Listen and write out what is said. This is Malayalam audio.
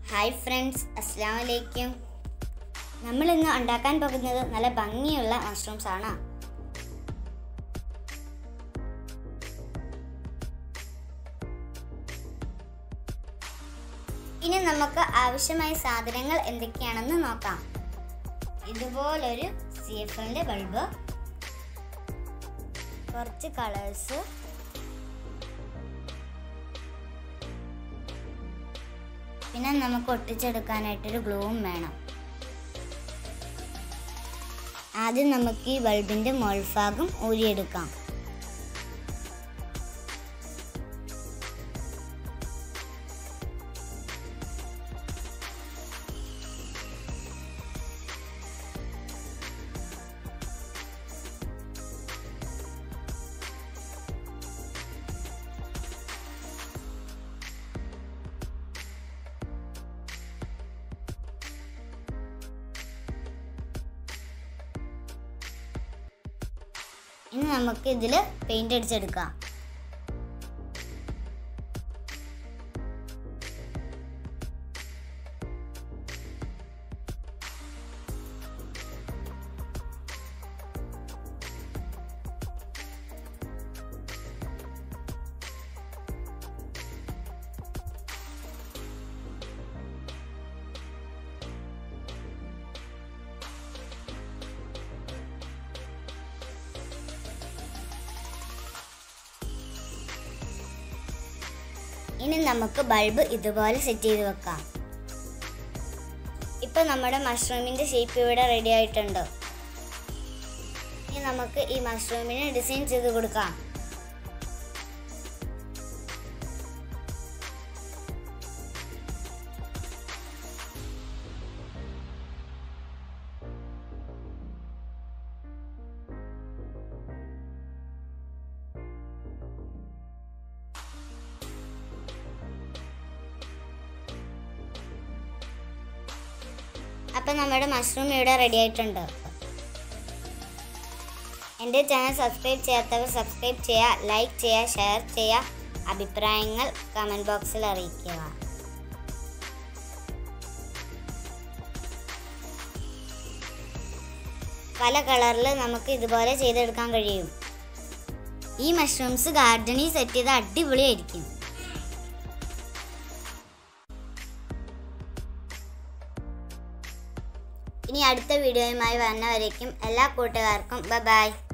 ഹായ് ഫ്രണ്ട്സ് അസ്സാം വലൈക്കും നമ്മൾ ഇന്ന് ഉണ്ടാക്കാൻ പോകുന്നത് നല്ല ഭംഗിയുള്ള മഷ്റൂംസ് ആണ് ഇനി നമുക്ക് ആവശ്യമായ സാധനങ്ങൾ എന്തൊക്കെയാണെന്ന് നോക്കാം ഇതുപോലൊരു സി എഫ് എല്ലിൻ്റെ ബൾബ് കുറച്ച് കളേഴ്സ് പിന്നെ നമുക്ക് ഒട്ടിച്ചെടുക്കാനായിട്ടൊരു ഗ്ലൂവും വേണം ആദ്യം നമുക്ക് ഈ ബൾബിൻ്റെ മോൾഭാഗം ഊരിയെടുക്കാം ഇനി നമുക്ക് ഇതിൽ പെയിന്റ് അടിച്ചെടുക്കാം ഇനി നമുക്ക് ബൾബ് ഇതുപോലെ സെറ്റ് ചെയ്ത് വെക്കാം ഇപ്പൊ നമ്മുടെ മഷ്റൂമിന്റെ ഷേപ്പ് ഇവിടെ റെഡി ആയിട്ടുണ്ട് ഇനി നമുക്ക് ഈ മഷ്റൂമിനെ ഡിസൈൻ ചെയ്ത് കൊടുക്കാം അപ്പം നമ്മുടെ മഷ്റൂം ഇവിടെ റെഡി ആയിട്ടുണ്ട് എൻ്റെ ചാനൽ സബ്സ്ക്രൈബ് ചെയ്യാത്തവർ സബ്സ്ക്രൈബ് ചെയ്യുക ലൈക്ക് ചെയ്യുക ഷെയർ ചെയ്യുക അഭിപ്രായങ്ങൾ കമൻറ്റ് ബോക്സിൽ അറിയിക്കുക പല കളറിൽ നമുക്ക് ഇതുപോലെ ചെയ്തെടുക്കാൻ കഴിയും ഈ മഷ്റൂംസ് ഗാർഡനിൽ സെറ്റ് ചെയ്ത് അടിപൊളിയായിരിക്കും ഇനി അടുത്ത വീഡിയോയുമായി വരുന്നവരേക്കും എല്ലാ കൂട്ടുകാർക്കും ബൈ